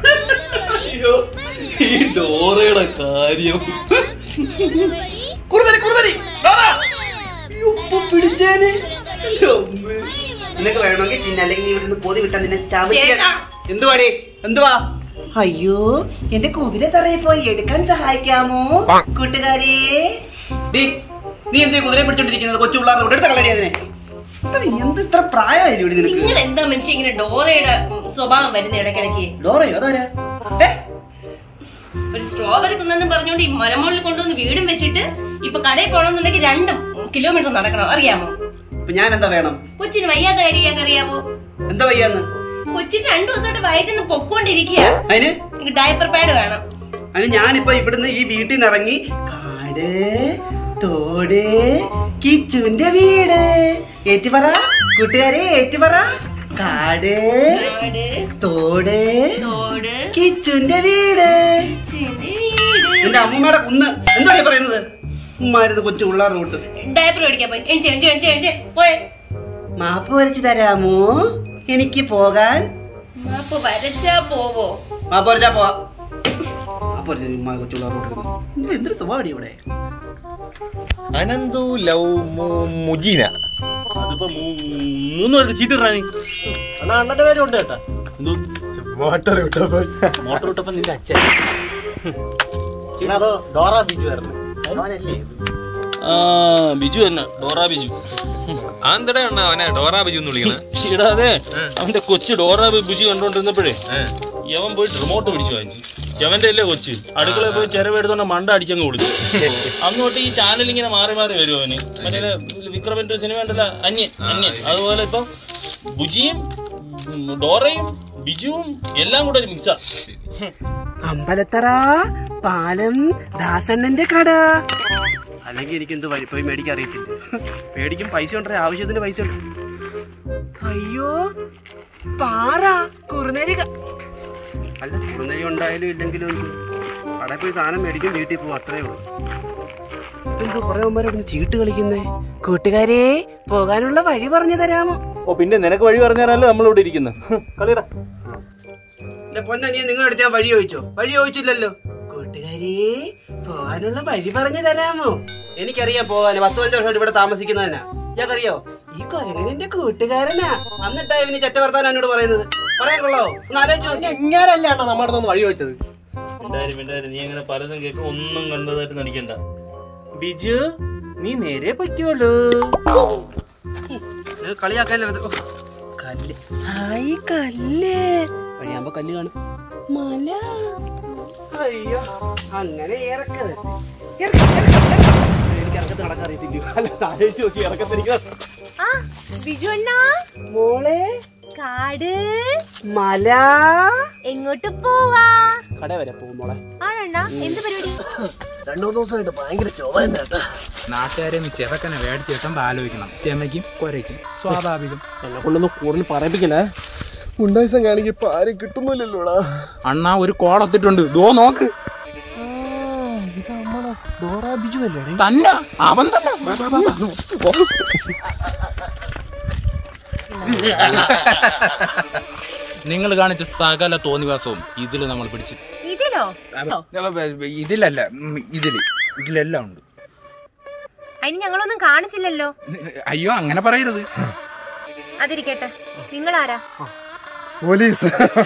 അയ്യോ ഈ ഡോറയുടെ കാര്യം കുറുതരി കുറുതരി ഡോറ അയ്യോ, ഇപ്പൊ പിടിച്ചേനെ എൻ്റെ അമ്മേ. നിനക്ക് വേണമെങ്കിൽ തിന്ന അല്ലെങ്കിൽ നീ ഇവിടുന്ന് പോതി വിട്ടാ നിന്നെ ചവിട്ടിയ ചേട്ടാ. എന്തുവാടി എന്തുവാ അയ്യോ എന്റെ കുതിര തറയിൽ പോയി എടുക്കാൻ സഹായിക്കാമോ കൂട്ടുകാരെ ഡി, നീ എന്തേ കുതിരയെ പിടിച്ചോണ്ടിരിക്കുന്നത് കൊച്ചു പിള്ളേരുടെ കൂടെ എടുത്ത കളരി അതിനെ ഇത്ര എന്ത് ഇത്ര പ്രായമായില്ലേ ഇവിടെ നിനക്ക് നിങ്ങൾ എന്താ മനുഷ്യ ഇങ്ങനെ ഡോറയുടെ ഉം, സ്വഭാവം വരുന്ന ഇടയ്ക്കിടയ്ക്ക് ഡോറയോ അതാരാ ഏ? ഒരു സ്ട്രോബെറി കുന്നെന്ന് പറഞ്ഞുകൊണ്ട് ഈ മലമുകളിൽ കൊണ്ടുവന്ന് വീടും വെച്ചിട്ട് ഇപ്പൊ കടയിൽ പോകണമെന്നുണ്ടെങ്കിൽ രണ്ടും കിലോമീറ്റർ നടക്കണം അറിയാമോ ഇപ്പൊ ഞാൻ എന്താ വേണം കൊച്ചിന് വയ്യാത്ത കാര്യം അറിയാമോ എന്താ വയ്യാന്ന് കൊച്ചിന് രണ്ടു ദിവസമായിട്ട് വയറ്റിന്ന് പൊക്കോണ്ടിരിക്കുക അതിന് എനിക്ക് ഡയപ്പർ പാഡ് വേണം അതിന് ഞാനിപ്പോ ഇവിടുന്ന് ഈ വീട്ടിൽ നിന്ന് ഇറങ്ങി കാട് തോട് കിച്ചുന്റെ വീട് ഏറ്റുപറ കൂട്ടുകാരെ ഏറ്റുപറ കാട് കാട്, തോട് തോട് കിച്ചുന്റെ വീട് കൊച്ചിന്റെ വീട്. എന്റെ അമ്മൂമ്മയുടെ കുന്ന് എന്താണ് പറയുന്നത് ഉമ്മാരുത് കൊച്ചു പിള്ളേരുടെ കൂട്ട് ഡയപ്പർ മേടിക്കാൻ പോയി എണിച്ച് എണിച്ച് എണിച്ച് എണിച്ച് പോയെ മാപ്പ് വരച്ചു തരാമോ എനിക്ക് പോകാൻ അപ്പൊ വരച്ചാ പോവോ മാപ്പ് വരച്ചാ പോവാ മാപ്പ് വരച്ച ഉമ്മ കൊച്ചു പിള്ളേരുടെ കൂട്ട് എന്തൊരു സ്വഭാവടി ഇവിടെ അനന്തു ലവ് മുജീന അതിപ്പോ മൂ- മൂന്ന് പേർക്ക് ചീറ്റ് ഇടാ നീ അണ്ണാ അണ്ണന്റെ പേരും ഉണ്ട് കേട്ടാ എന്തോ മോട്ടർ വിട്ടപ്പോ മോട്ടർ വിട്ടപ്പോ നിന്റെ അച്ഛൻ പിന്നെ അതോ ഡോറ ബീച്ച് വരുന്നത് അവനല്ലേ ആ ബിജു തന്നെ ഡോറ ബിജു ആന്തട അണ്ണ അവനെ ഡോറ ബിജു എന്ന് വിളിക്കണ ഇടാതെ അവന്റെ കൊച്ചു ഡോറ ബിജു കണ്ടോണ്ടിരുന്നപ്പോഴേ യവൻ പോയി റിമോട്ട് പിടിച്ചു വാങ്ങിച്ചു യവന്റെ അല്ലേ കൊച്ച് അടുക്കളയിൽ പോയി ചെലവെടുത്തോണ്ട് മണ്ട അടിച്ചങ്ങ് കൊടുത്തു അന്ന് തൊട്ട് ഈ ചാനൽ ഇങ്ങനെ മാറി മാറി വരും അവന് മറ്റേ വിക്രമന്റെ സിനിമ ഉണ്ടല്ലോ അന്യൻ അന്യൻ അതുപോലെ ഇപ്പൊ ബുജിയും ഉം, ഡോറയും ബിജുവും എല്ലാം കൂടെ ഒരു മിക്സാ അമ്പലത്തറ പാലം ദാസണ്ണന്റെ കട അല്ലെങ്കിൽ എനിക്ക് എന്ത് വഴി പോയി മേടിക്കാൻ അറിയത്തില്ല മേടിക്കും പൈസ ഉണ്ടേ ആവശ്യത്തിന് പൈസ ഉണ്ട് അയ്യോ പാറ കുറുനരി ക- അല്ല കുറുനരി ഉണ്ടായാലും ഇല്ലെങ്കിലും എന്ത്? കടയിൽ പോയി സാധനം മേടിക്കും വീട്ടിൽ പോകും അത്രേ ഉള്ളൂ ഇതെന്തോ കുറെ മുമ്പ് ചീട്ട് കളിക്കുന്നേ കൂട്ടുകാരെ പോകാനുള്ള വഴി പറഞ്ഞു തരാമോ ഓ പിന്നെ നിനക്ക് വഴി പറഞ്ഞു തരാനല്ലേ നമ്മളിവിടെ ഇരിക്കുന്നത് കളിയടാ എന്റെ പൊന്നനിയെ നിങ്ങൾ എടുത്ത് ഞാൻ വഴി ചോദിച്ചോ വഴി ചോദിച്ചില്ലല്ലോ കൂട്ടുകാരി പോകാനുള്ള വഴി പറഞ്ഞു തരാമോ എനിക്കറിയാം പോകാൻ പത്ത് പതിനഞ്ച് വർഷമായിട്ട് ഇവിടെ താമസിക്കുന്നതിനാ ഞങ്ങറിയോ ഈ കൊരങ്ങൻ എന്റെ കൂട്ടുകാരനാ എന്നിട്ടാ ഇവന് ചെറ്റ വർത്താൻ എന്നോട് പറയുന്നത് പറയാൻ കൊള്ളാവോ ഒന്ന് ആലോചിച്ച് നോക്കി ഇങ്ങാരല്ലേ അണ്ണാ നമ്മുടെ അടുത്തൊന്ന് വഴി ചോദിച്ചത് മിണ്ടായിരം മിണ്ടായിരം നീ അങ്ങനെ പലതും കേൾക്കും ഒന്നും കണ്ടതായിട്ട് നടിക്കണ്ട ബിജു നീ നേരെ പറ്റുള്ളൂ നിങ്ങൾ കളിയാക്കാനല്ല ഇത്. ഓ, കല്ല് ഹായ് കല്ല് വഴിയാകുമ്പോ കല്ല് കാണും മല അയ്യോ അങ്ങനെ ഇറക്കത് ഇറക്ക്, ഇറക്ക്, ഇറക്ക്. എനിക്ക് ഇറക്കത്ത് നടക്കാൻ അറിയത്തില്ലയോ അല്ല ആലോചിച്ച് നോക്കി ഇറക്കത്തിരിക്കുന്നത് ആ ബിജു അണ്ണാ മോളെ കാട് മല എങ്ങോട്ട് പോവാ കട വരെ പോകും മോളെ ആണണ്ണാ എന്ത് പരിപാടി രണ്ടു മൂന്ന് ദിവസമായിട്ട് ഭയങ്കര ചോദന കേട്ടാ നാട്ടുകാരെ ചെറുക്കനെ മേടിച്ച് കിട്ടുമ്പോ ആലോചിക്കണം ചെമയ്ക്കും കൊരയ്ക്കും സ്വാഭാവികം എന്നെ കൊണ്ടൊന്ന് കൂടുതൽ പറയിപ്പിക്കണേ ഉണ്ടായിസം കാണിക്ക് ഇപ്പൊ ആരും കിട്ടുന്നില്ലല്ലോടാ അണ്ണാ ഒരു കോളത്തിട്ടുണ്ട് ദോ നോക്ക് ഇത് നമ്മളെ ഡോറ ബിജു അല്ലേ തന്നെ അവൻ തന്നെ വാ, വാ, വാ, വാ. നിങ്ങൾ കാണിച്ച സകല തോന്നിവാസവും ഇതിൽ നമ്മൾ പിടിച്ചു ഇതിലോ ഇതിലല്ല ഉം, ഇതില് ഇതിലെല്ലാം ഉണ്ട് അതിന് ഞങ്ങളൊന്നും കാണിച്ചില്ലല്ലോ അയ്യോ അങ്ങനെ പറയരുത് അതിരിക്കട്ടെ നിങ്ങൾ ആരാ പോലീസ്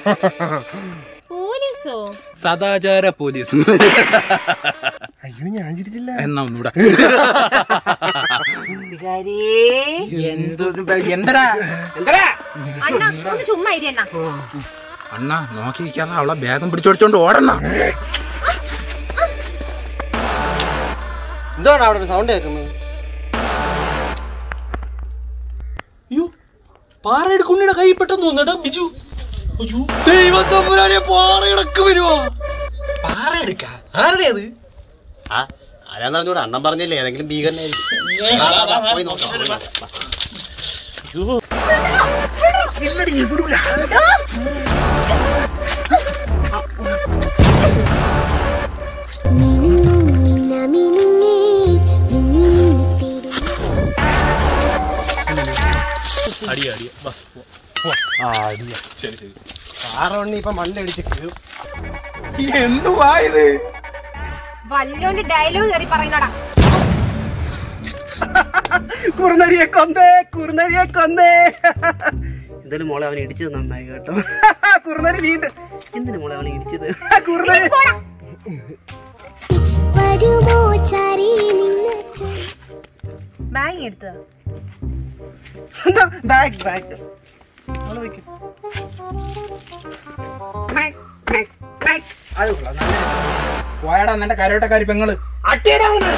പോലീസോ സദാചാര പോലീസ് അയ്യോ ഞാൻ ചിരിച്ചില്ല എന്നാ ഒന്നൂടെ കൂട്ടുകാരി എന്തടാ അണ്ണ ഒന്ന് ചുമ്മാ ഇരി അണ്ണ അണ്ണാ നോക്കി നിൽക്കാതെ അവളെ ബാഗും പിടിച്ചോടിച്ചോണ്ട് ഓടണ എന്താണ് അവിടെ ഒരു സൗണ്ട് കേൾക്കുന്നത് അയ്യോ പാറയുടെ കുണ്ണിയുടെ കൈ പെട്ടെന്ന് തോന്നട്ടാ ബിജു അയ്യോ ദൈവത്തമ്പുരാനെ പാറയിടക്ക് വരുവാ പാറ എടുക്ക ആരുടെ അത് ആ ആരാന്ന് പറഞ്ഞൂടെ അണ്ണൻ പറഞ്ഞില്ലേ ഏതെങ്കിലും ഭീകരനായിരിക്കും പോയി നോക്കാം പോയി നോക്കാം. മിനുങ്ങും മിന്നാമിനുങ്ങേ മിന്നി മിന്നിത്തേരും അടിയ അടിയ വാ, പോ. ആ അടിയാ ശരി ശരി ആറോണ്ണി ഇപ്പൊ മണ്ണടിച്ച് കീറും എന്തുവാ ഇത് വല്ലോണ്ട് ഡയലോഗ് കയറി പറയുന്നോടാ കുറുനരിയെ കൊന്നേ കുറുനരിയെ കൊന്നേ എന്തായാലും മോളെ അവൻ ഇടിച്ചത് നന്നായി കേട്ടോ കുറുനരി വീണ്ടും എന്തിനു മോളെ അവൻ ഇടിച്ചത് കുറുനരി വരുമോ ചാരി നിന്ന ബാഗ് എടുത്തതാ ബാഗ് ബാഗ് മോളെ വെക്കും ബാഗ്, ബാഗ്, ബാഗ്. അത് കൊള്ളാം, നല്ല പോയാടാ നിന്റെ കരോട്ടക്കാരി പെങ്ങള് അട്ടിയടാ അവനെ.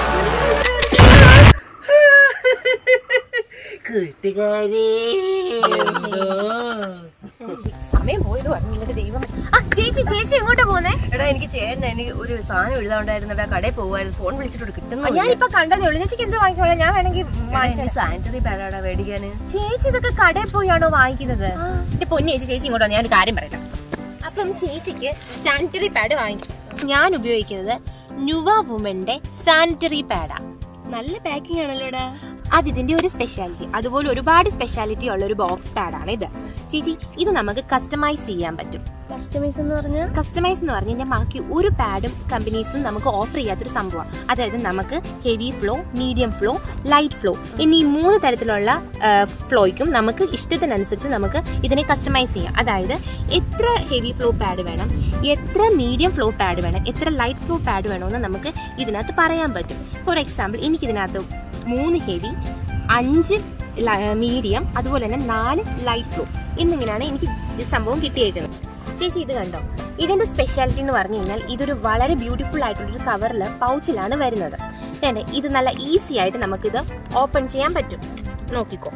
കൂട്ടുകാരി എന്തോ സമയം പോയത് പറഞ്ഞിട്ട് ദൈവം ആ ചേച്ചി ചേച്ചി എങ്ങോട്ടാ പോന്നെ എടാ എനിക്ക് ചേട്ടൻ എനിക്ക് ഒരു സാധനം എഴുതാണ്ടായിരുന്നടാ കടയിൽ പോകുമായിരുന്നു ഫോൺ വിളിച്ചിട്ട് കിട്ടുന്നു ഞാനിപ്പോ കണ്ടതേ ഉള്ളൂ ചേച്ചിക്ക് എന്ത് വാങ്ങിക്കോളാം ഞാൻ വേണമെങ്കിൽ സാനിറ്ററി പാഡാടാ മേടിക്കാന് ചേച്ചി ഇതൊക്കെ കടയിൽ പോയാണോ വാങ്ങിക്കുന്നത് എന്റെ പൊന്നി ചേച്ചി ചേച്ചി ഇങ്ങോട്ടോ ഞാൻ ഒരു കാര്യം പറയട്ടെ അപ്പം ചേച്ചിക്ക് സാനിറ്ററി പാഡ് വാങ്ങിക്കും ഞാൻ ഉപയോഗിക്കുന്നത് നുവ വുമന്റെ സാനിറ്ററി പാഡാ നല്ല പാക്കിംഗ് ആണല്ലോടാ അത് ഇതിന്റെ ഒരു സ്പെഷ്യാലിറ്റി അതുപോലെ ഒരുപാട് സ്പെഷ്യാലിറ്റി ഉള്ള ഒരു ബോക്സ് പാഡാണ് ഇത് ചേച്ചി ഇത് നമുക്ക് കസ്റ്റമൈസ് ചെയ്യാൻ പറ്റും കസ്റ്റമൈസ് എന്ന് പറഞ്ഞാൽ കസ്റ്റമൈസ് എന്ന് പറഞ്ഞു കഴിഞ്ഞാൽ ബാക്കി ഒരു പാഡും കമ്പനീസും നമുക്ക് ഓഫർ ചെയ്യാത്തൊരു സംഭവമാണ് അതായത് നമുക്ക് heavy flow medium flow light flow എന്നീ മൂന്ന് തരത്തിലുള്ള ഫ്ലോയ്ക്കും നമുക്ക് ഇഷ്ടത്തിനനുസരിച്ച് നമുക്ക് ഇതിനെ കസ്റ്റമൈസ് ചെയ്യാം അതായത് എത്ര ഹെവി ഫ്ലോ പാഡ് വേണം എത്ര മീഡിയം ഫ്ലോ പാഡ് വേണം എത്ര ലൈറ്റ് ഫ്ലോ പാഡ് വേണമെന്ന് നമുക്ക് ഇതിനകത്ത് പറയാൻ പറ്റും ഫോർ എക്സാമ്പിൾ എനിക്കിതിനകത്ത് മൂന്ന് ഹെവി അഞ്ച് മീഡിയം അതുപോലെ തന്നെ നാല് ലൈറ്റ് ഫ്ലോ എന്നിങ്ങനെയാണ് എനിക്ക് ഈ സംഭവം കിട്ടിയേക്കുന്നത് ചേച്ചി ഇത് കണ്ടോ ഇതിന്റെ സ്പെഷ്യാലിറ്റി എന്ന് പറഞ്ഞു കഴിഞ്ഞാൽ ഇതൊരു വളരെ ബ്യൂട്ടിഫുൾ ആയിട്ടുള്ള ഒരു കവറിൽ പൗച്ചിലാണ് വരുന്നത് വേണ്ടേ ഇത് നല്ല ഈസി ആയിട്ട് നമുക്കിത് ഓപ്പൺ ചെയ്യാൻ പറ്റും നോക്കിക്കോ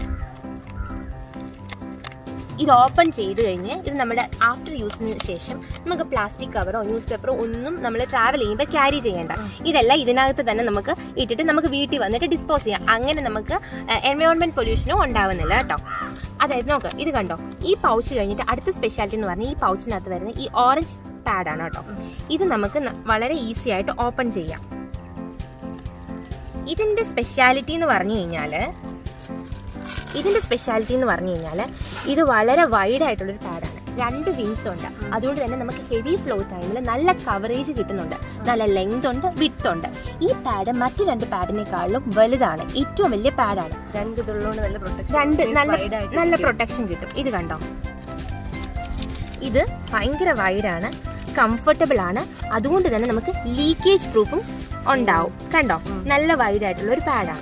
ഇത് ഓപ്പൺ ചെയ്ത് കഴിഞ്ഞ് ഇത് നമ്മുടെ ആഫ്റ്റർ യൂസിന് ശേഷം നമുക്ക് പ്ലാസ്റ്റിക് കവറോ ന്യൂസ് പേപ്പറോ ഒന്നും നമ്മൾ ട്രാവൽ ചെയ്യുമ്പോൾ ക്യാരി ചെയ്യേണ്ട ഇതെല്ലാം ഇതിനകത്ത് തന്നെ നമുക്ക് ഇട്ടിട്ട് നമുക്ക് വീട്ടിൽ വന്നിട്ട് ഡിസ്പോസ് ചെയ്യാം അങ്ങനെ നമുക്ക് എൻവയോൺമെന്റ് പൊല്യൂഷനും ഉണ്ടാവുന്നില്ല കേട്ടോ അതായത് നോക്ക് ഇത് കണ്ടോ ഈ പൗച്ച് കഴിഞ്ഞിട്ട് അടുത്ത സ്പെഷ്യാലിറ്റി എന്ന് പറഞ്ഞാൽ ഈ പൗച്ചിനകത്ത് വരുന്ന ഈ ഓറഞ്ച് പാഡാണ് കേട്ടോ ഇത് നമുക്ക് ന- വളരെ ഈസി ആയിട്ട് ഓപ്പൺ ചെയ്യാം ഇതിന്റെ സ്പെഷ്യാലിറ്റി എന്ന് പറഞ്ഞു കഴിഞ്ഞാല് ഇതിന്റെ സ്പെഷ്യാലിറ്റി എന്ന് പറഞ്ഞു കഴിഞ്ഞാൽ ഇത് വളരെ വൈഡ് ആയിട്ടുള്ളൊരു പാഡാണ് രണ്ട് വിങ്സ് ഉണ്ട് അതുകൊണ്ട് തന്നെ നമുക്ക് ഹെവി ഫ്ലോ ടൈമിൽ നല്ല കവറേജ് കിട്ടുന്നുണ്ട് നല്ല ലെങ്ത് ഉണ്ട് വിഡ്ത്ത് ഉണ്ട് ഈ പാഡ് മറ്റു രണ്ട് പാഡിനേക്കാളും വലുതാണ് ഏറ്റവും വലിയ പാഡാണ് രണ്ട് ഇതുള്ളതുകൊണ്ട് നല്ല പ്രൊട്ടക്ഷൻ രണ്ട് നല്ല നല്ല പ്രൊട്ടക്ഷൻ കിട്ടും ഇത് കണ്ടോ ഇത് ഭയങ്കര വൈഡാണ് കംഫർട്ടബിൾ ആണ് അതുകൊണ്ട് തന്നെ നമുക്ക് ലീക്കേജ് പ്രൂഫും ഉണ്ടാവും കണ്ടോ നല്ല വൈഡ് ആയിട്ടുള്ള ഒരു പാഡാണ്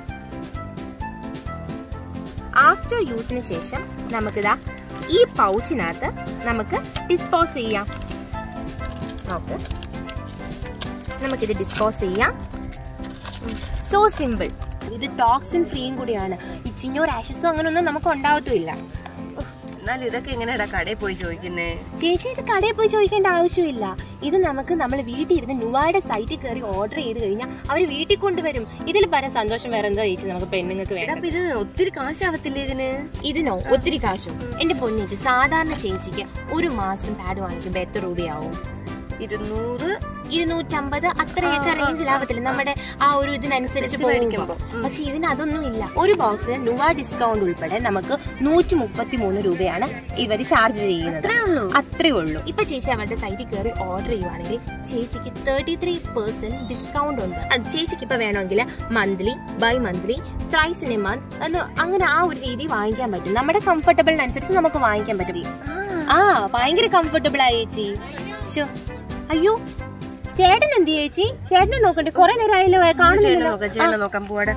ആഫ്റ്റർ യൂസിന് ശേഷം നമുക്കിതാ ഈ പൗച്ചിനകത്ത് നമുക്ക് ഡിസ്പോസ് ചെയ്യാം നോക്ക് നമുക്കിത് ഡിസ്പോസ് ചെയ്യാം സോ സിമ്പിൾ ഇത് ടോക്സിൻ ഫ്രീയും കൂടിയാണ് ഇച്ചിങ്ങോ റാഷസോ അങ്ങനെയൊന്നും നമുക്ക് ഉണ്ടാവത്തുമില്ല എന്നാലും ഇതൊക്കെ എങ്ങനെയാടാ കടയിൽ പോയി ചോദിക്കുന്നേ ചേച്ചി ഇത് കടയിൽ പോയി ചോദിക്കേണ്ട ആവശ്യമില്ല ഇത് നമുക്ക് നമ്മൾ വീട്ടിൽ ഇരുന്ന് നുവായുടെ സൈറ്റിൽ കയറി ഓർഡർ ചെയ്ത് കഴിഞ്ഞാൽ അവർ വീട്ടിൽ കൊണ്ടുവരും ഇതിൽ പല സന്തോഷം വേറെ എന്താ ചേച്ചി നമുക്ക് പെണ്ണുങ്ങൾക്ക് വേണം അപ്പൊ ഇത് ഒത്തിരി കാശാവത്തില്ലേ ഇതിന് ഇതിനോ ഒത്തിരി കാശും എന്റെ പൊന്നേച്ചി സാധാരണ ചേച്ചിക്ക് ഒരു മാസം പാഡ് വാങ്ങിക്കുമ്പോ എത്ര രൂപയാവും ഇരുന്നൂറ് ഇരുന്നൂറ്റമ്പത് അത്രയൊക്കെ റേഞ്ചിലാവത്തില്ല നമ്മുടെ ആ ഒരു ഇതിനനുസരിച്ച് വെച്ച് മേടിക്കുമ്പോൾ മേടിക്കുമ്പോ. പക്ഷെ ഇതിന് അതൊന്നും ഇല്ല ഒരു ബോക്സിന് നുവ ഡിസ്കൗണ്ട് ഉൾപ്പെടെ നമുക്ക് നൂറ്റി മുപ്പത്തി മൂന്ന് രൂപയാണ് ഇവർ ചാർജ് ചെയ്യുന്നത് അത്രേ ഉള്ളൂ ഇപ്പൊ ചേച്ചി അവരുടെ സൈറ്റിൽ കയറി ഓർഡർ ചെയ്യുവാണെങ്കിൽ ചേച്ചിക്ക് തേർട്ടി ത്രീ പെർസെന്റ് ഡിസ്കൗണ്ട് ഉണ്ട് അത് ചേച്ചിക്ക് ഇപ്പൊ വേണമെങ്കിൽ monthly bimonthly thrice in a month എന്ന് അങ്ങനെ ആ ഒരു രീതി വാങ്ങിക്കാൻ പറ്റും നമ്മുടെ കംഫർട്ടബിളിനനുസരിച്ച് നമുക്ക് വാങ്ങിക്കാൻ പറ്റും ആ ഭയങ്കര കംഫർട്ടബിൾ ആ ചേച്ചി ശോ അയ്യോ ചേട്ടൻ എന്ത് ചേച്ചി ചേട്ടനെ നോക്കണ്ടേ കൊറേ നേരം ആയല്ലോ ചേട്ടനെ കാണുന്നില്ലല്ലോ നോക്കാം ചേട്ടനെ നോക്കാൻ പോവാടെ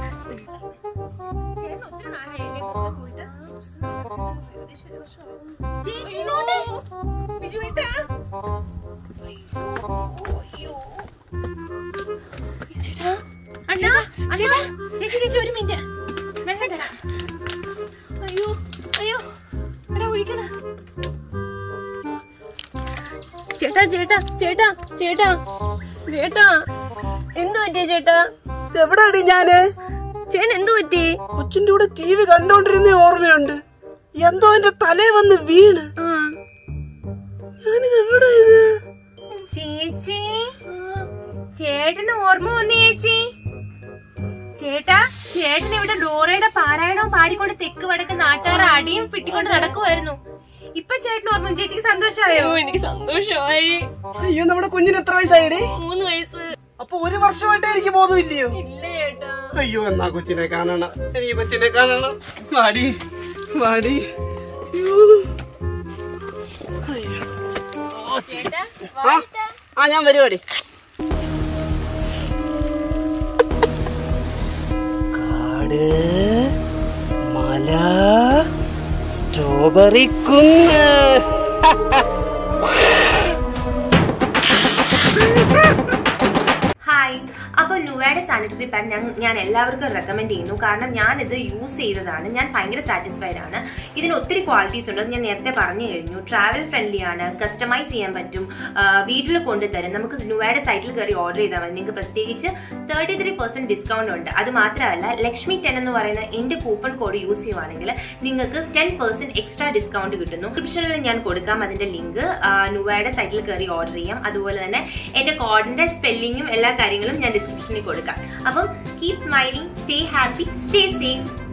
അണ്ണാ, ചേട്ടാ, ചേച്ചി ചേച്ചി ഒരു മിനിറ്റ് വെള്ളം തരാം അയ്യോ അയ്യോ എടാ ഒഴിക്കണ ചേട്ടാ ചേട്ടാ ചേട്ടാ ചേട്ടാ ചേട്ടാ എന്തു പറ്റിയ ചേട്ടാ എവിടെയാണ് ഞാന് ചേട്ടൻ എന്തു പറ്റി കൊച്ചിന്റെ കൂടെ ടി വി കണ്ടോണ്ടിരുന്ന ഓർമ്മയുണ്ട് എന്തോ എന്റെ തലേ വന്ന് വീണ് ഞാനിത് എവിടെ ഇത് ചേച്ചി ചേട്ടന് ഓർമ്മ വന്നു ചേച്ചി ചേട്ടാ ചേട്ടൻ ഇവിടെ ഡോറയുടെ പാരായണവും പാടിക്കൊണ്ട് തെക്ക് വടക്ക് നാട്ടുകാർ അടിയും പിട്ടിക്കൊണ്ട് നടക്കുമായിരുന്നു ഇപ്പൊ ഇപ്പൊ ചേട്ടൻ ഓർമ്മ ചേച്ചിക്ക് സന്തോഷമായോ എനിക്ക് സന്തോഷമായി അയ്യോ നമ്മുടെ കുഞ്ഞിന് എത്ര വയസ്സായിടേ മൂന്ന് വയസ്സ് അപ്പൊ ഒരു വർഷമായിട്ടേ എനിക്ക് ബോധമില്ലയോ ഇല്ല ചേട്ടാ അയ്യോ എന്നാ കൊച്ചിനെ കാണണം എനിക്ക് കൊച്ചിനെ കാണണം വാടി വാടി അയ്യോ. അയ്യോ. ആ, ആ ഞാൻ വരുവാടി കാട് മല സ്ട്രോബെറി കുന്ന് ഹായ് അപ്പൊ നുവയുടെ സാനിറ്ററി പാഡ് ഞാൻ ഞാൻ എല്ലാവർക്കും റെക്കമെൻഡ് ചെയ്യുന്നു കാരണം ഞാൻ ഇത് യൂസ് ചെയ്തതാണ് ഞാൻ ഭയങ്കര സാറ്റിസ്ഫൈഡ് ആണ് ഇതിന് ഒത്തിരി ക്വാളിറ്റീസ് ഉണ്ട് അത് ഞാൻ നേരത്തെ പറഞ്ഞു കഴിഞ്ഞു ട്രാവൽ ഫ്രണ്ട്ലി ആണ് കസ്റ്റമൈസ് ചെയ്യാൻ പറ്റും വീട്ടിൽ കൊണ്ടുതരും നമുക്ക് നുവയുടെ സൈറ്റിൽ കയറി ഓർഡർ ചെയ്താൽ മതി നിങ്ങൾക്ക് പ്രത്യേകിച്ച് തേർട്ടി ത്രീ പെർസെന്റ് ഡിസ്കൗണ്ട് ഉണ്ട് അത് മാത്രമല്ല ലക്ഷ്മി ടെൻ എന്ന് പറയുന്ന എന്റെ കൂപ്പൺ കോഡ് യൂസ് ചെയ്യുവാണെങ്കിൽ നിങ്ങൾക്ക് ടെൻ പെർസെന്റ് എക്സ്ട്രാ ഡിസ്കൗണ്ട് കിട്ടുന്നു ഡിസ്ക്രിപ്ഷനിൽ ഞാൻ കൊടുക്കാം അതിന്റെ ലിങ്ക് നുവയുടെ സൈറ്റിൽ കയറി ഓർഡർ ചെയ്യാം അതുപോലെ തന്നെ എന്റെ കോഡിന്റെ സ്പെല്ലിങ്ങും എല്ലാ കാര്യങ്ങളും ഞാൻ ഡിസ്ക്രിപ്ഷനിൽ കൊടുക്കാം അപ്പം keep smiling stay happy stay safe